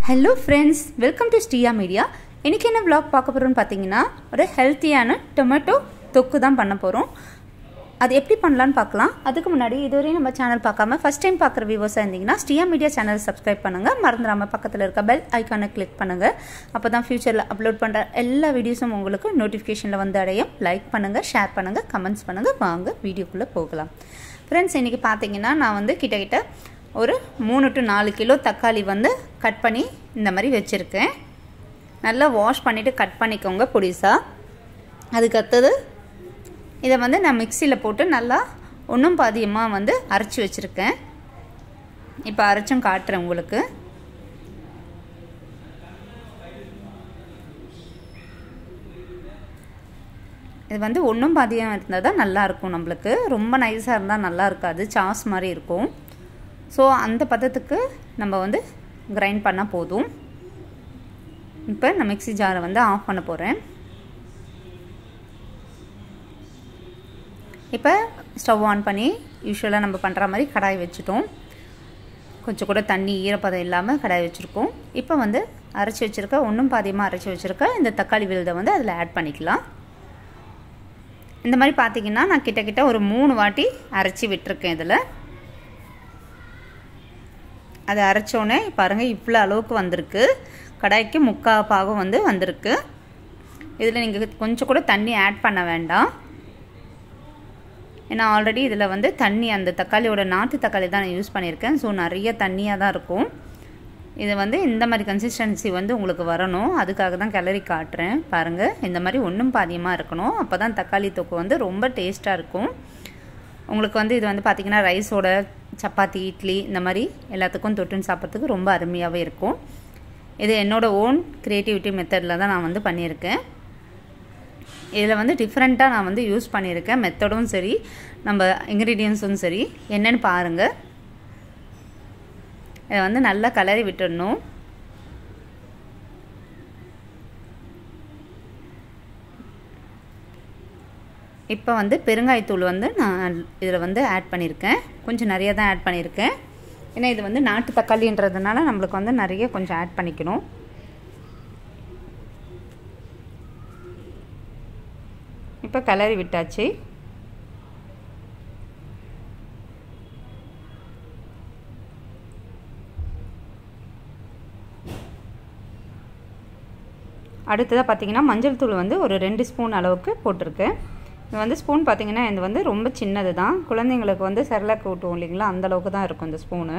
hello friends welcome to Sriya media இன்றைக்கி என்ன vlog பார்க்க போகிறோம்னு பார்த்தீங்கன்னா ஒரு ஹெல்த்தியான டொமேட்டோ தொக்கு தான் பண்ண போகிறோம் அது எப்படி பண்ணலான்னு பார்க்கலாம் அதுக்கு முன்னாடி இதுவரையும் நம்ம சேனல் பார்க்காம ஃபஸ்ட் டைம் பார்க்குற வியூவர்ஸாக இருந்தீங்கன்னா ஸ்ரீயா மீடியா சேனல் சப்ஸ்கிரைப் பண்ணுங்கள் மறந்துடாமல் பக்கத்தில் இருக்க பெல் ஐக்கானை கிளிக் பண்ணுங்கள் அப்போ தான் ஃப்யூச்சரில் அப்லோட் பண்ணுற எல்லா வீடியோஸும் உங்களுக்கு நோட்டிஃபிகேஷனில் வந்து அடையும் லைக் பண்ணுங்கள் ஷேர் பண்ணுங்கள் கமெண்ட்ஸ் பண்ணுங்கள் வாங்க வீடியோக்குள்ளே போகலாம் ஃப்ரெண்ட்ஸ் இன்றைக்கி பார்த்தீங்கன்னா நான் வந்து கிட்டக்கிட்ட ஒரு மூணு டு நாலு கிலோ தக்காளி வந்து கட் பண்ணி இந்த மாதிரி வச்சுருக்கேன் நல்லா வாஷ் பண்ணிவிட்டு கட் பண்ணிக்கோங்க பொடிசாக அதுக்கு அடுத்தது இதை வந்து நான் மிக்சியில் போட்டு நல்லா ஒன்றும் பாதியமாக வந்து அரைச்சி வச்சுருக்கேன் இப்போ அரைச்சும் காட்டுறேன் உங்களுக்கு இது வந்து ஒன்றும் பாதியம் இருந்தால் தான் நல்லாயிருக்கும் நம்மளுக்கு ரொம்ப நைஸாக இருந்தால் நல்லா இருக்காது சாஸ் மாதிரி இருக்கும் ஸோ அந்த பதத்துக்கு நம்ம வந்து கிரைண்ட் பண்ணால் போதும் இப்போ நான் மிக்ஸி ஜாரை வந்து ஆஃப் பண்ண போகிறேன் இப்போ ஸ்டவ் ஆன் பண்ணி யூஸ்வலாக நம்ம பண்ணுற மாதிரி கடாய் வச்சுட்டோம் கொஞ்சம் கூட தண்ணி ஈரப்பதம் இல்லாமல் கடாய் வச்சுருக்கோம் இப்போ வந்து அரைச்சி வச்சுருக்க ஒன்றும் பாதியமாக அரைச்சி வச்சுருக்க இந்த தக்காளி விழுதை வந்து அதில் ஆட் பண்ணிக்கலாம் இந்த மாதிரி பார்த்தீங்கன்னா நான் கிட்டக்கிட்ட ஒரு மூணு வாட்டி அரைச்சி விட்டுருக்கேன் இதில் அதை அரைச்சோன்னே பாருங்கள் இவ்வளோ அளவுக்கு வந்திருக்கு கடாய்க்கு முக்கா பாகம் வந்து வந்திருக்கு இதில் நீங்கள் கொஞ்சம் கூட தண்ணி ஆட் பண்ண வேண்டாம் ஏன்னா ஆல்ரெடி இதில் வந்து தண்ணி அந்த தக்காளியோட நாட்டு தக்காளி தான் நான் யூஸ் பண்ணியிருக்கேன் ஸோ நிறைய தண்ணியாக தான் இருக்கும் இது வந்து இந்த மாதிரி கன்சிஸ்டன்சி வந்து உங்களுக்கு வரணும் அதுக்காக தான் கிளறி காட்டுறேன் பாருங்கள் இந்த மாதிரி ஒன்றும் பாதியமாக இருக்கணும் அப்போ தான் தக்காளி தொக்கு வந்து ரொம்ப டேஸ்ட்டாக இருக்கும் உங்களுக்கு வந்து இது வந்து பார்த்திங்கன்னா ரைஸோட சப்பாத்தி இட்லி இந்த மாதிரி எல்லாத்துக்கும் தொட்டுன்னு சாப்பிட்றதுக்கு ரொம்ப அருமையாகவே இருக்கும் இது என்னோடய ஓன் க்ரியேட்டிவிட்டி மெத்தடில் தான் நான் வந்து பண்ணியிருக்கேன் இதில் வந்து டிஃப்ரெண்ட்டாக நான் வந்து யூஸ் பண்ணியிருக்கேன் மெத்தடும் சரி நம்ம இன்க்ரீடியன்ஸும் சரி என்னென்னு பாருங்கள் இதை வந்து நல்லா கலரி விட்டுடணும் இப்போ வந்து பெருங்காயத்தூள் வந்து நான் இதில் வந்து ஆட் பண்ணியிருக்கேன் கொஞ்சம் நிறைய தான் ஆட் பண்ணியிருக்கேன் ஏன்னா இது வந்து நாட்டு தக்காளின்றதுனால நம்மளுக்கு வந்து நிறைய கொஞ்சம் ஆட் பண்ணிக்கணும் இப்போ கலரி விட்டாச்சு அடுத்ததாக பார்த்தீங்கன்னா மஞ்சள் தூள் வந்து ஒரு ரெண்டு ஸ்பூன் அளவுக்கு போட்டிருக்கேன் இது வந்து ஸ்பூன் பார்த்திங்கன்னா இது வந்து ரொம்ப சின்னது தான் குழந்தைங்களுக்கு வந்து செரலாக்கு ஊட்டுவோம் இல்லைங்களா அந்த அளவுக்கு தான் இருக்கும் இந்த ஸ்பூனு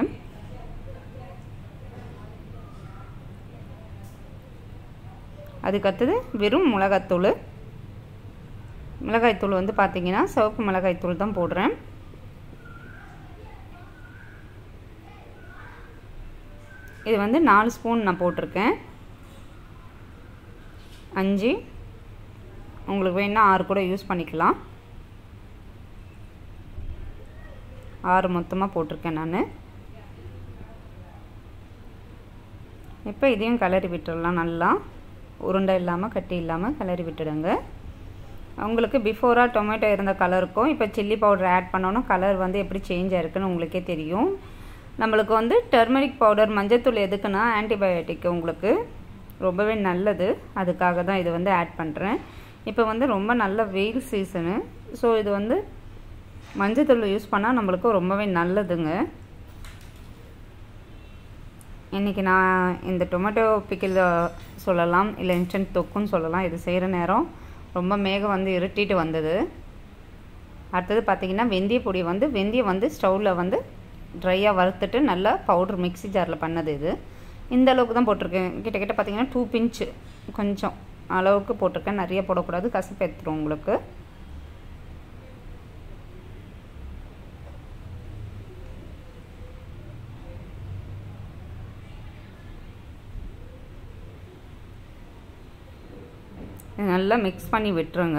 அதுக்கடுத்தது வெறும் மிளகாத்தூள் மிளகாய்த்தூள் வந்து பார்த்திங்கன்னா சிவப்பு மிளகாய்த்தூள் தான் போடுறேன் இது வந்து நாலு ஸ்பூன் நான் போட்டிருக்கேன் அஞ்சு உங்களுக்கு வேணால் ஆறு கூட யூஸ் பண்ணிக்கலாம் ஆறு மொத்தமாக போட்டிருக்கேன் நான் இப்போ இதையும் கிளறி விட்டுடலாம் நல்லா உருண்டை இல்லாமல் கட்டி இல்லாமல் கிளறி விட்டுடுங்க உங்களுக்கு பிஃபோராக டொமேட்டோ இருந்த கலருக்கும் இப்போ சில்லி பவுடர் ஆட் பண்ணோன்னா கலர் வந்து எப்படி சேஞ்ச் ஆயிருக்குன்னு உங்களுக்கே தெரியும் நம்மளுக்கு வந்து டர்மரிக் பவுடர் மஞ்சத்தூள் எதுக்குன்னா ஆன்டிபயோட்டிக் உங்களுக்கு ரொம்பவே நல்லது அதுக்காக தான் இது வந்து ஆட் பண்ணுறேன் இப்போ வந்து ரொம்ப நல்ல வெயில் சீசனு ஸோ இது வந்து மஞ்சத்தூள் யூஸ் பண்ணால் நம்மளுக்கு ரொம்பவே நல்லதுங்க இன்றைக்கி நான் இந்த டொமேட்டோ பிக்கில் சொல்லலாம் இல்லை இன்ஸ்டன்ட் தொக்குன்னு சொல்லலாம் இது செய்கிற நேரம் ரொம்ப மேகம் வந்து இருட்டிட்டு வந்தது அடுத்தது பார்த்திங்கன்னா வெந்தய பொடி வந்து வெந்தயம் வந்து ஸ்டவ்வில் வந்து ட்ரையாக வறுத்துட்டு நல்லா பவுட்ரு மிக்ஸி ஜாரில் பண்ணது இது இந்த அளவுக்கு தான் போட்டிருக்கேன் கிட்டக்கிட்ட பார்த்தீங்கன்னா டூ பிஞ்சு கொஞ்சம் அளவுக்கு போட்டிருக்கேன் நிறைய போடக்கூடாது கசப்பு எடுத்துரும் உங்களுக்கு நல்லா மிக்ஸ் பண்ணி விட்டுருங்க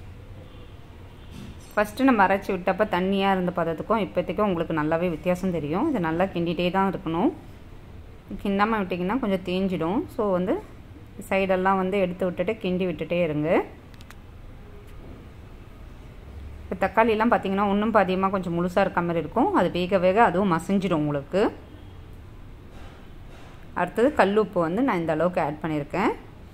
ஃபஸ்ட்டு நம்ம அரைச்சி விட்டப்போ தண்ணியாக இருந்த பதத்துக்கும் இப்போதைக்கும் உங்களுக்கு நல்லாவே வித்தியாசம் தெரியும் இது நல்லா கிண்டிகிட்டே தான் இருக்கணும் கிண்டாமல் விட்டிங்கன்னா கொஞ்சம் தேஞ்சிடும் ஸோ வந்து சைடெல்லாம் வந்து எடுத்து விட்டுட்டு கிண்டி விட்டுட்டே இருங்க இப்போ தக்காளிலாம் பார்த்தீங்கன்னா ஒன்றும் பாதியமாக கொஞ்சம் முழுசாக இருக்க மாதிரி இருக்கும் அது வேக வேக அதுவும் மசிஞ்சிடும் உங்களுக்கு அடுத்தது கல் உப்பு வந்து நான் இந்த அளவுக்கு ஆட் பண்ணியிருக்கேன்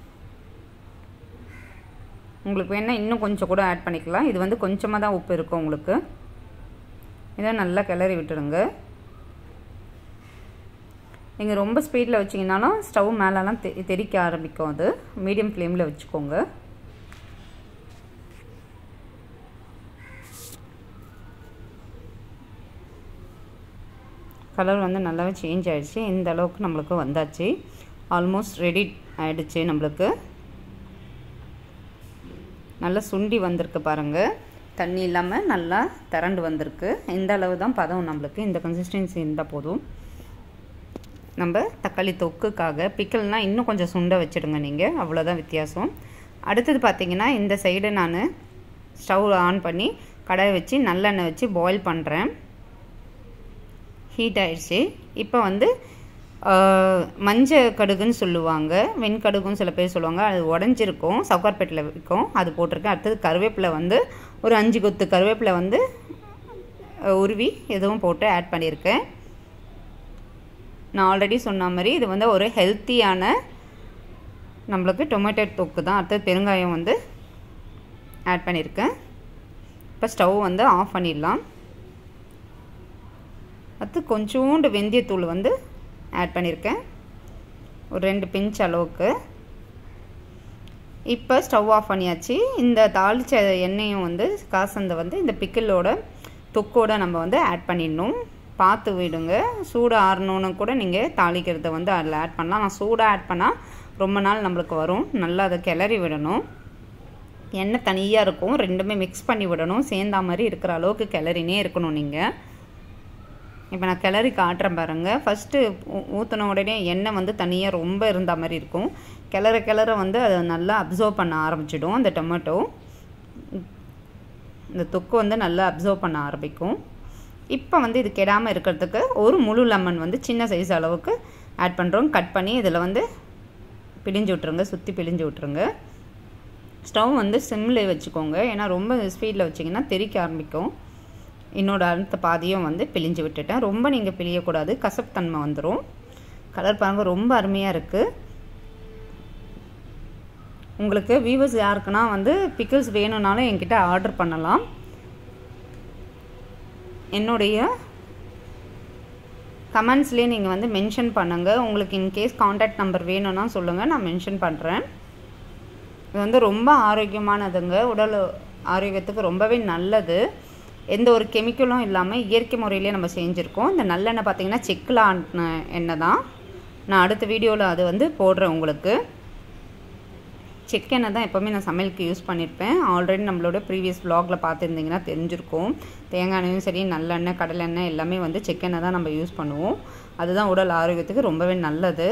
உங்களுக்கு வேணால் இன்னும் கொஞ்சம் கூட ஆட் பண்ணிக்கலாம் இது வந்து கொஞ்சமாக தான் உப்பு இருக்கும் உங்களுக்கு இதை நல்லா கிளறி விட்டுடுங்க நீங்கள் ரொம்ப ஸ்பீடில் வச்சிங்கனாலும் ஸ்டவ் மேலெலாம் தெ தெறிக்க ஆரம்பிக்கும் அது மீடியம் ஃப்ளேமில் வச்சுக்கோங்க கலர் வந்து நல்லாவே சேஞ்ச் ஆகிடுச்சு இந்த அளவுக்கு நம்மளுக்கு வந்தாச்சு ஆல்மோஸ்ட் ரெடி ஆகிடுச்சு நம்மளுக்கு நல்லா சுண்டி வந்திருக்கு பாருங்கள் தண்ணி இல்லாமல் நல்லா திரண்டு வந்திருக்கு இந்த அளவு தான் பதம் நம்மளுக்கு இந்த கன்சிஸ்டன்சி இருந்தால் போதும் நம்ம தக்காளி தொக்குக்காக பிக்கல்னால் இன்னும் கொஞ்சம் சுண்ட வச்சுடுங்க நீங்கள் அவ்வளோதான் வித்தியாசம் அடுத்தது பார்த்திங்கன்னா இந்த சைடு நான் ஸ்டவ் ஆன் பண்ணி கடாயை வச்சு நல்லெண்ணெய் வச்சு பாயில் பண்ணுறேன் ஹீட் ஆயிடுச்சு இப்போ வந்து மஞ்சள் கடுகுன்னு சொல்லுவாங்க வெண்கடுகுன்னு சில பேர் சொல்லுவாங்க அது உடஞ்சிருக்கும் சவுகார்பேட்டில் விற்கும் அது போட்டிருக்கேன் அடுத்தது கருவேப்பிலை வந்து ஒரு அஞ்சு கொத்து கருவேப்பிலை வந்து உருவி எதுவும் போட்டு ஆட் பண்ணியிருக்கேன் நான் ஆல்ரெடி சொன்ன மாதிரி இது வந்து ஒரு ஹெல்த்தியான நம்மளுக்கு டொமேட்டோ தொக்கு தான் அடுத்தது பெருங்காயம் வந்து ஆட் பண்ணியிருக்கேன் இப்போ ஸ்டவ் வந்து ஆஃப் பண்ணிடலாம் அடுத்து கொஞ்சோண்டு வெந்தயத்தூள் வந்து ஆட் பண்ணியிருக்கேன் ஒரு ரெண்டு பிஞ்ச் அளவுக்கு இப்போ ஸ்டவ் ஆஃப் பண்ணியாச்சு இந்த தாளித்த எண்ணெயும் வந்து காசந்தை வந்து இந்த பிக்கிளோட தொக்கோட நம்ம வந்து ஆட் பண்ணிடணும் பார்த்து விடுங்க சூடு ஆறணுன்னு கூட நீங்கள் தாளிக்கிறத வந்து அதில் ஆட் பண்ணலாம் நான் சூடாக ஆட் பண்ணால் ரொம்ப நாள் நம்மளுக்கு வரும் நல்லா அதை கிளறி விடணும் எண்ணெய் தனியாக இருக்கும் ரெண்டுமே மிக்ஸ் பண்ணி விடணும் சேர்ந்தா மாதிரி இருக்கிற அளவுக்கு கிளறினே இருக்கணும் நீங்கள் இப்போ நான் கிளறி காட்டுறேன் பாருங்கள் ஃபஸ்ட்டு ஊற்றின உடனே எண்ணெய் வந்து தனியாக ரொம்ப இருந்த மாதிரி இருக்கும் கிளற கிளற வந்து அதை நல்லா அப்சர்வ் பண்ண ஆரம்பிச்சிடும் அந்த டொமேட்டோ இந்த தொக்கு வந்து நல்லா அப்சர்வ் பண்ண ஆரம்பிக்கும் இப்போ வந்து இது கெடாமல் இருக்கிறதுக்கு ஒரு முழு லெமன் வந்து சின்ன சைஸ் அளவுக்கு ஆட் பண்ணுறோம் கட் பண்ணி இதில் வந்து பிழிஞ்சு விட்ருங்க சுற்றி பிழிஞ்சு விட்ருங்க ஸ்டவ் வந்து சிம்மில் வச்சுக்கோங்க ஏன்னா ரொம்ப ஸ்பீடில் வச்சிங்கன்னா தெறிக்க ஆரம்பிக்கும் என்னோட அடுத்த பாதியும் வந்து பிழிஞ்சு விட்டுட்டேன் ரொம்ப நீங்கள் பிழியக்கூடாது கசப்புத்தன்மை வந்துடும் கலர் பாருங்கள் ரொம்ப அருமையாக இருக்குது உங்களுக்கு வியூவர்ஸ் யாருக்குன்னா வந்து பிக்கிள்ஸ் வேணும்னாலும் என்கிட்ட ஆர்டர் பண்ணலாம் என்னுடைய கமெண்ட்ஸ்லேயே நீங்கள் வந்து மென்ஷன் பண்ணுங்கள் உங்களுக்கு இன்கேஸ் காண்டாக்ட் நம்பர் வேணும்னா சொல்லுங்கள் நான் மென்ஷன் பண்ணுறேன் இது வந்து ரொம்ப ஆரோக்கியமானதுங்க உடல் ஆரோக்கியத்துக்கு ரொம்பவே நல்லது எந்த ஒரு கெமிக்கலும் இல்லாமல் இயற்கை முறையிலே நம்ம செஞ்சுருக்கோம் இந்த நல்லெண்ணெய் பார்த்திங்கன்னா செக்கில் ஆன எண்ணெய் தான் நான் அடுத்த வீடியோவில் அது வந்து போடுறேன் உங்களுக்கு செக்கெண்ணெய் தான் எப்போவுமே நான் சமையலுக்கு யூஸ் பண்ணியிருப்பேன் ஆல்ரெடி நம்மளோட ப்ரீவியஸ் வ்ளாகில் பார்த்துருந்தீங்கன்னா தெரிஞ்சிருக்கும் தேங்காய் எண்ணெயும் சரி நல்லெண்ணெய் கடலெண்ணெய் எல்லாமே வந்து செக்கெண்ணெய் தான் நம்ம யூஸ் பண்ணுவோம் அதுதான் உடல் ஆரோக்கியத்துக்கு ரொம்பவே நல்லது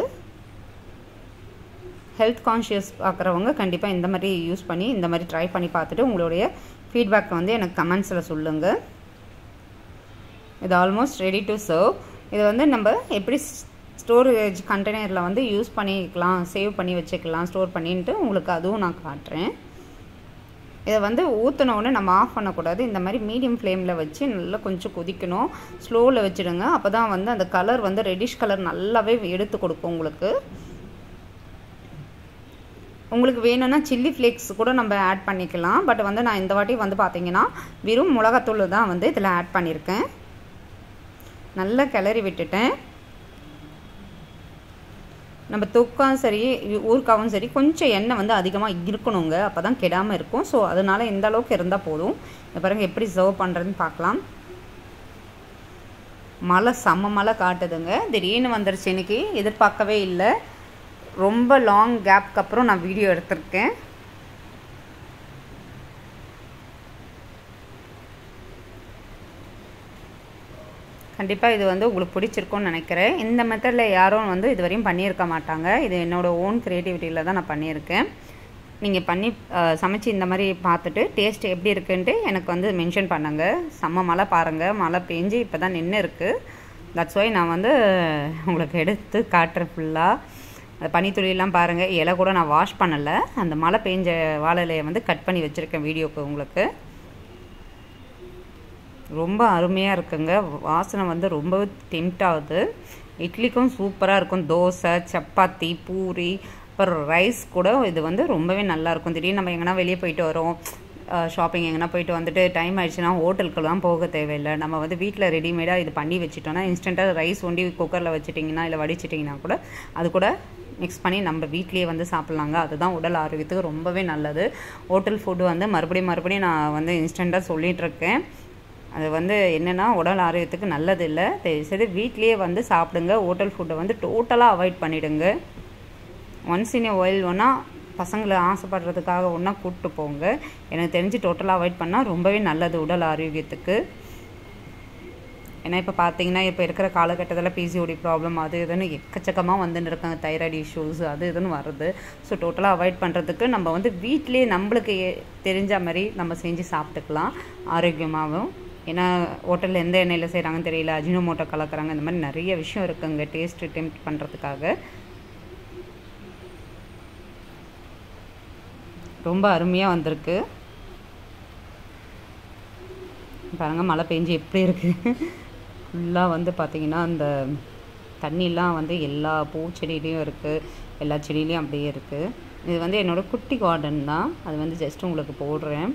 ஹெல்த் கான்ஷியஸ் பார்க்குறவங்க கண்டிப்பாக இந்த மாதிரி யூஸ் பண்ணி இந்த மாதிரி ட்ரை பண்ணி பார்த்துட்டு உங்களுடைய ஃபீட்பேக் வந்து எனக்கு கமெண்ட்ஸில் சொல்லுங்கள் இது ஆல்மோஸ்ட் ரெடி டு சர்வ் இது வந்து நம்ம எப்படி ஸ்டோரேஜ் கண்டெய்னரில் வந்து யூஸ் பண்ணிக்கலாம் சேவ் பண்ணி வச்சுக்கலாம் ஸ்டோர் பண்ணின்ட்டு உங்களுக்கு அதுவும் நான் காட்டுறேன் இதை வந்து ஊற்றின உடனே நம்ம ஆஃப் பண்ணக்கூடாது இந்த மாதிரி மீடியம் ஃப்ளேமில் வச்சு நல்லா கொஞ்சம் கொதிக்கணும் ஸ்லோவில் வச்சுடுங்க அப்போ தான் வந்து அந்த கலர் வந்து ரெடிஷ் கலர் நல்லாவே எடுத்து கொடுக்கும் உங்களுக்கு உங்களுக்கு வேணும்னா சில்லி ஃப்ளேக்ஸ் கூட நம்ம ஆட் பண்ணிக்கலாம் பட் வந்து நான் இந்த வாட்டி வந்து பார்த்தீங்கன்னா வெறும் மிளகாத்தூள் தான் வந்து இதில் ஆட் பண்ணியிருக்கேன் நல்லா கிளறி விட்டுட்டேன் நம்ம தொக்காவும் சரி ஊறுக்காவும் சரி கொஞ்சம் எண்ணெய் வந்து அதிகமாக இருக்கணுங்க அப்போ தான் கெடாமல் இருக்கும் ஸோ அதனால் எந்த அளவுக்கு இருந்தால் போதும் இந்த பாருங்கள் எப்படி சர்வ் பண்ணுறதுன்னு பார்க்கலாம் மழை செம்ம மழை காட்டுதுங்க திடீர்னு வந்துருச்சு இன்னைக்கு எதிர்பார்க்கவே இல்லை ரொம்ப லாங் கேப்க்கு அப்புறம் நான் வீடியோ எடுத்திருக்கேன் கண்டிப்பாக இது வந்து உங்களுக்கு பிடிச்சிருக்கும்னு நினைக்கிறேன் இந்த மெத்தடில் யாரும் வந்து இது வரையும் பண்ணியிருக்க மாட்டாங்க இது என்னோடய ஓன் க்ரியேட்டிவிட்டியில் தான் நான் பண்ணியிருக்கேன் நீங்கள் பண்ணி சமைச்சு இந்த மாதிரி பார்த்துட்டு டேஸ்ட் எப்படி இருக்குன்ட்டு எனக்கு வந்து மென்ஷன் பண்ணுங்கள் செம்ம மழை பாருங்கள் மழை பெஞ்சு இப்போ தான் நின்று இருக்குது தட்ஸ் ஒய் நான் வந்து உங்களுக்கு எடுத்து காட்டுறேன் ஃபுல்லாக பனித்துளியெல்லாம் பாருங்கள் இலை கூட நான் வாஷ் பண்ணலை அந்த மழை பெஞ்ச வாழை இலையை வந்து கட் பண்ணி வச்சுருக்கேன் வீடியோக்கு உங்களுக்கு ரொம்ப அருமையாக இருக்குங்க வாசனை வந்து ரொம்பவே டெம்ட் ஆகுது இட்லிக்கும் சூப்பராக இருக்கும் தோசை சப்பாத்தி பூரி அப்புறம் ரைஸ் கூட இது வந்து ரொம்பவே நல்லாயிருக்கும் திடீர்னு நம்ம எங்கன்னா வெளியே போயிட்டு வரோம் ஷாப்பிங் எங்கன்னா போயிட்டு வந்துட்டு டைம் ஆயிடுச்சுன்னா ஹோட்டலுக்குலாம் போக தேவையில்லை நம்ம வந்து வீட்டில் ரெடிமேடாக இது பண்ணி வச்சுட்டோம்னா இன்ஸ்டண்ட்டாக ரைஸ் ஒண்டி குக்கரில் வச்சுட்டிங்கன்னா இல்லை வடிச்சிட்டிங்கன்னா கூட அது கூட மிக்ஸ் பண்ணி நம்ம வீட்லேயே வந்து சாப்பிட்லாங்க அதுதான் உடல் ஆரோக்கியத்துக்கு ரொம்பவே நல்லது ஹோட்டல் ஃபுட்டு வந்து மறுபடியும் மறுபடியும் நான் வந்து இன்ஸ்டண்ட்டாக சொல்லிகிட்டு இருக்கேன் அது வந்து என்னென்னா உடல் ஆரோக்கியத்துக்கு நல்லது இல்லை சரி வீட்லேயே வந்து சாப்பிடுங்க ஹோட்டல் ஃபுட்டை வந்து டோட்டலாக அவாய்ட் பண்ணிவிடுங்க ஒன்ஸ் இன் ஒயில் ஒன்றா பசங்களை ஆசைப்படுறதுக்காக ஒன்றா கூப்பிட்டு போங்க எனக்கு தெரிஞ்சு டோட்டலாக அவாய்ட் பண்ணால் ரொம்பவே நல்லது உடல் ஆரோக்கியத்துக்கு ஏன்னா இப்போ பார்த்தீங்கன்னா இப்போ இருக்கிற காலகட்டத்தில் பிசிஓடி ப்ராப்ளம் அது இதுன்னு எக்கச்சக்கமாக வந்துட்டு இருக்காங்க தைராய்டு இஷ்யூஸ் அது இதுன்னு வருது ஸோ டோட்டலாக அவாய்ட் பண்ணுறதுக்கு நம்ம வந்து வீட்டிலே நம்மளுக்கு தெரிஞ்ச மாதிரி நம்ம செஞ்சு சாப்பிட்டுக்கலாம் ஆரோக்கியமாகவும் ஏன்னா ஹோட்டலில் எந்த எண்ணெயில் செய்கிறாங்கன்னு தெரியல அஜினோமோட்டோ கலக்குறாங்க இந்த மாதிரி நிறைய விஷயம் இருக்குங்க டேஸ்ட் டெம்ப்ட் பண்ணுறதுக்காக ரொம்ப அருமையாக வந்திருக்கு பாருங்கள் மழை பெஞ்சு எப்படி இருக்குது ஃபுல்லாக வந்து பார்த்திங்கன்னா அந்த தண்ணிலாம் வந்து எல்லா பூச்செடியிலையும் இருக்குது எல்லா செடியிலையும் அப்படியே இருக்குது இது வந்து என்னோடய குட்டி கார்டன் தான் அது வந்து ஜஸ்ட் உங்களுக்கு போடுறேன்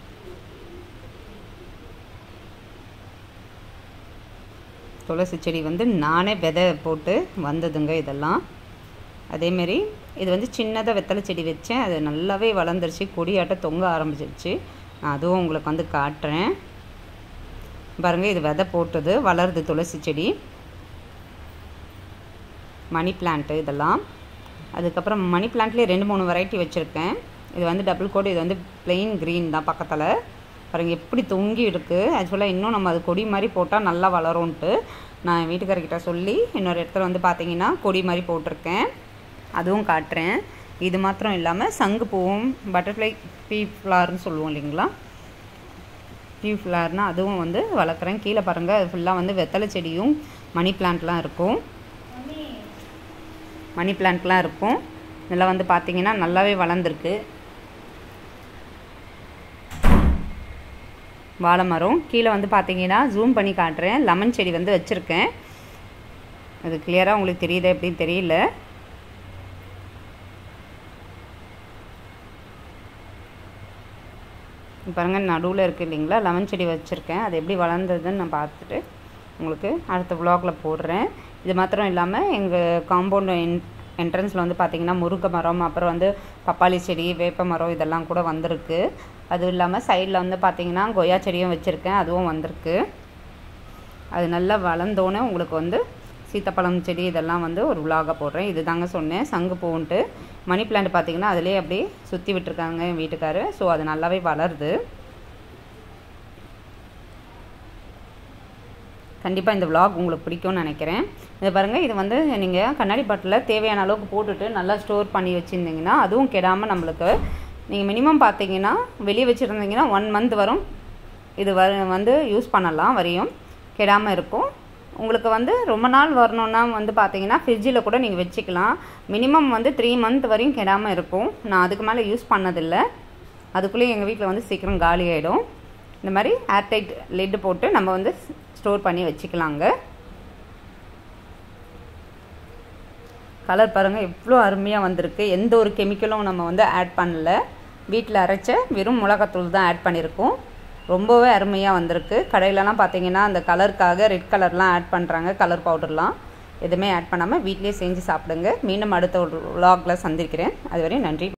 துளசி செடி வந்து நானே விதை போட்டு வந்ததுங்க இதெல்லாம் அதேமாரி இது வந்து சின்னதாக வெத்தலை செடி வச்சேன் அது நல்லாவே வளர்ந்துருச்சு கொடியாட்ட தொங்க ஆரம்பிச்சிருச்சு நான் அதுவும் உங்களுக்கு வந்து காட்டுறேன் பாருங்கள் இது விதை போட்டது வளருது துளசி செடி மணி பிளான்ட்டு இதெல்லாம் அதுக்கப்புறம் மணி பிளான்ட்லேயே ரெண்டு மூணு வெரைட்டி வச்சுருக்கேன் இது வந்து டபுள் கோட் இது வந்து பிளெயின் க்ரீன் தான் பக்கத்தில் பாருங்க எப்படி தொங்கி இருக்குது ஆக்சுவலாக இன்னும் நம்ம அது கொடி மாதிரி போட்டால் நல்லா வளரும்ன்ட்டு நான் என் வீட்டுக்காரர்கிட்ட சொல்லி இன்னொரு இடத்துல வந்து பார்த்தீங்கன்னா கொடி மாதிரி போட்டிருக்கேன் அதுவும் காட்டுறேன் இது மாத்திரம் இல்லாமல் சங்கு பூவும் பட்டர்ஃப்ளை பீ ஃப்ளார்னு சொல்லுவோம் இல்லைங்களா பீ ஃப்ளார்னால் அதுவும் வந்து வளர்க்குறேன் கீழே பாருங்கள் அது ஃபுல்லாக வந்து வெத்தலை செடியும் மணி பிளான்ட்லாம் இருக்கும் மணி பிளான்ட்லாம் இருக்கும் இதெல்லாம் வந்து பார்த்தீங்கன்னா நல்லாவே வளர்ந்துருக்கு வாழை மரம் கீழே வந்து பார்த்தீங்கன்னா ஜூம் பண்ணி காட்டுறேன் லெமன் செடி வந்து வச்சுருக்கேன் அது கிளியராக உங்களுக்கு தெரியுது எப்படின்னு தெரியல பாருங்கள் நடுவில் இருக்குது இல்லைங்களா லெமன் செடி வச்சுருக்கேன் அது எப்படி வளர்ந்ததுன்னு நான் பார்த்துட்டு உங்களுக்கு அடுத்த வ்ளாகில் போடுறேன் இது மாத்திரம் இல்லாமல் எங்கள் காம்பவுண்ட் என் என்ட்ரன்ஸில் வந்து பார்த்திங்கன்னா முருங்கை மரம் அப்புறம் வந்து பப்பாளி செடி வேப்ப மரம் இதெல்லாம் கூட வந்திருக்கு அதுவும் இல்லாமல் சைடில் வந்து பார்த்திங்கன்னா கொய்யா செடியும் வச்சுருக்கேன் அதுவும் வந்திருக்கு அது நல்லா வளர்ந்தோன்னே உங்களுக்கு வந்து சீத்தப்பழம் செடி இதெல்லாம் வந்து ஒரு விலாக போடுறேன் இது தாங்க சொன்னேன் சங்கு பூன்ட்டு மணி பிளான்ட் பார்த்திங்கன்னா அதிலே அப்படியே சுற்றி விட்டுருக்காங்க என் வீட்டுக்காரு ஸோ அது நல்லாவே வளருது கண்டிப்பாக இந்த விலாக் உங்களுக்கு பிடிக்கும்னு நினைக்கிறேன் இது பாருங்கள் இது வந்து நீங்கள் கண்ணாடி பாட்டில் தேவையான அளவுக்கு போட்டுட்டு நல்லா ஸ்டோர் பண்ணி வச்சுருந்தீங்கன்னா அதுவும் கெடாமல் நம்மளுக்கு நீங்கள் மினிமம் பார்த்தீங்கன்னா வெளியே வச்சுருந்தீங்கன்னா ஒன் மந்த் வரும் இது வ வந்து யூஸ் பண்ணலாம் வரையும் கெடாமல் இருக்கும் உங்களுக்கு வந்து ரொம்ப நாள் வரணுன்னா வந்து பார்த்தீங்கன்னா ஃப்ரிட்ஜில் கூட நீங்கள் வச்சுக்கலாம் மினிமம் வந்து த்ரீ மந்த் வரையும் கெடாமல் இருக்கும் நான் அதுக்கு மேலே யூஸ் பண்ணதில்லை அதுக்குள்ளேயே எங்கள் வீட்டில் வந்து சீக்கிரம் காலி ஆகிடும் இந்த மாதிரி ஏர்டைட் லிட்டு போட்டு நம்ம வந்து ஸ்டோர் பண்ணி வச்சுக்கலாங்க கலர் பாருங்கள் எவ்வளோ அருமையாக வந்திருக்கு எந்த ஒரு கெமிக்கலும் நம்ம வந்து ஆட் பண்ணல வீட்டில் அரைச்ச வெறும் மிளகாத்தூள் தான் ஆட் பண்ணியிருக்கோம் ரொம்பவே அருமையாக வந்திருக்கு கடையிலலாம் பார்த்தீங்கன்னா அந்த கலருக்காக ரெட் கலர்லாம் ஆட் பண்ணுறாங்க கலர் பவுடர்லாம் எதுவுமே ஆட் பண்ணாமல் வீட்லேயே செஞ்சு சாப்பிடுங்க மீண்டும் அடுத்த ஒரு விலாகில் சந்திக்கிறேன் அதுவரை நன்றி